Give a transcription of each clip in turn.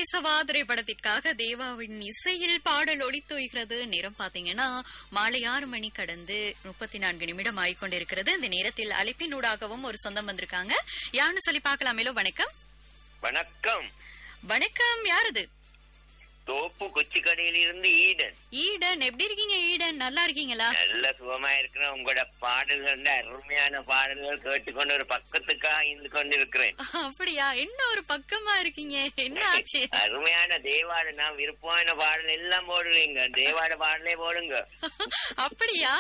பேசவா திரைப்படத்திற்காக தேவாவின் இசையில் பாடல் ஒளித்தோய்கிறது நேரம் பாத்தீங்கன்னா மாலை ஆறு மணி கடந்து முப்பத்தி நான்கு நிமிடம் ஆயிக்கொண்டிருக்கிறது இந்த நேரத்தில் அழைப்பினூடாகவும் ஒரு சொந்தம் வந்திருக்காங்க யாருன்னு சொல்லி பார்க்கலாமேலோ வணக்கம் வணக்கம் வணக்கம் யாரது தோப்பு கொச்சி கடையில இருந்து ஈடன் ஈடன் எப்படி இருக்கீங்க ஈடன் நல்லா இருக்கீங்களா நல்ல சுகமா இருக்கிறேன் உங்களோட பாடல்கள் வந்து அருமையான பாடல்கள் கேட்டுக்கொண்டு ஒரு பக்கத்துக்கா இருந்து கொண்டு இருக்கிறேன் அப்படியா என்ன ஒரு பக்கமா இருக்கீங்க என்ன ஆச்சு அருமையான தேவாட நான் விருப்பமான பாடல் எல்லாம் போடுவீங்க தேவாட பாடலே போடுங்க அப்படியா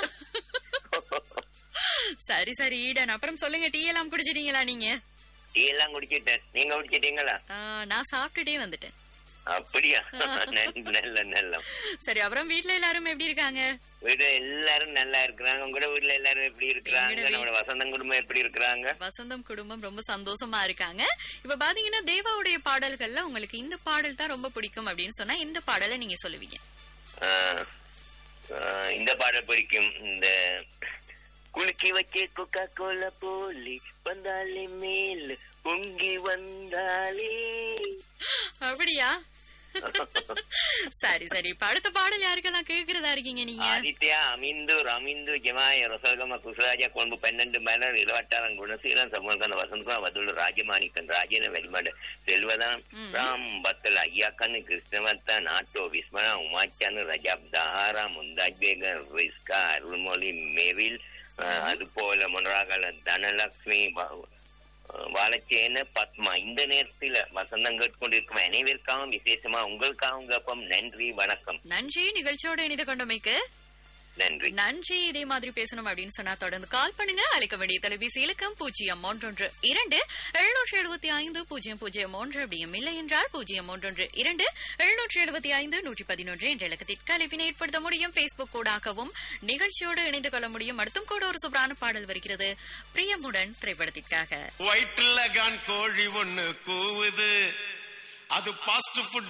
சரி சரி ஈடன் அப்புறம் சொல்லுங்க டீ எல்லாம் குடிச்சிட்டீங்களா நீங்க டீ எல்லாம் குடிச்சிட்டேன் நீங்க குடிச்சிட்டீங்களா ஆ, நான் சாப்பிட்டுட்டே வந்துட்டேன் அப்படியா நல்ல நல்ல நல்ல சரி அப்புறம் வீட்ல எல்லாரும் எப்படி இருக்காங்க வீடு எல்லாரும் நல்லா இருக்கிறாங்க உங்களோட வீட்டுல எல்லாரும் எப்படி இருக்கிறாங்க எங்கட வீ- நம்மளோட வசந்தம் குடும்பம் எப்படி இருக்கிறாங்க வசந்தம் குடும்பம் ரொம்ப சந்தோஷமா இருக்காங்க இப்ப பாத்தீங்கன்னா தேவாவுடைய பாடல்கள்ல உங்களுக்கு இந்த பாடல் தான் ரொம்ப பிடிக்கும் அப்படின்னு சொன்னா இந்த பாடலை நீங்க சொல்லுவீங்க ஆஹ், ஆஹ், இந்த பாடல் பிடிக்கும் இந்த குலுக்கி வச்சே கொக்கா கோலா போலி வந்தாலே மேல் பொங்கி வந்தாலே அப்படியா சரி சரி இப்ப அடுத்த பாடல் யாருக்கெல்லாம் கேக்குறதா இருக்கீங்க நீங்க ஆதித்யா அமிந்து ரமிந்து ஜமாய ரசகம குசராஜ கொண்டு பன்னெண்டு மலர் இளவட்டாரன் குணசீலன் சமர்கந்த வசந்தகுமார் வதுல ராஜமாணிக்கன் ராஜேன வெளிமட செல்வதான் ராம் பத்தல் ஐயாக்கன் கிருஷ்ணவர்த்தன் ஆட்டோ விஸ்மனா உமாச்சான் ரஜாப் தஹாரா முந்தாஜ் பேகன் ரிஸ்கா அருள்மொழி மெவில் அஹ், அது போல முனராகல தனலட்சுமி ப- அஹ், வாழச்சேன பத்மா இந்த நேரத்துல வசந்தம் கேட்டுக்கொண்டிருக்கும் அனைவருக்காகவும் விசேஷமா உங்களுக்காகவும் கேட்போம் நன்றி வணக்கம் நன்றி நிகழ்ச்சியோட இணைந்து கொண்டமைக்கு நன்றி நன்றி இதே மாதிரி பேசணும் அப்படின்னு சொன்னா தொடர்ந்து கால் பண்ணுங்க அழைக்க வேண்டிய தொலைபேசி இலக்கம் பூஜ்ஜியம் ஒன்றொன்று இரண்டு எழுநூற்றி எழுபத்தி ஐந்து பூஜ்ஜியம் பூஜ்ஜியம் ஒன்று அப்படியும் இல்லை என்றால் பூஜ்ஜியம் ஒன்றொன்று இரண்டு எழுநூற்றி எழுபத்தி ஐந்து நூற்றி பதினொன்று என்ற இலக்கத்திற்கு அழைப்பினை ஏற்படுத்த முடியும் பேஸ்புக் கூடாகவும் நிகழ்ச்சியோடு இணைந்து கொள்ள முடியும் அடுத்தும் கூட ஒரு சூப்பரான பாடல் வருகிறது பிரியமுடன் திரைப்படத்திற்காக வயிற்றுல கான் கோழி ஒண்ணு கூவுது அது பாஸ்ட் ஃபுட்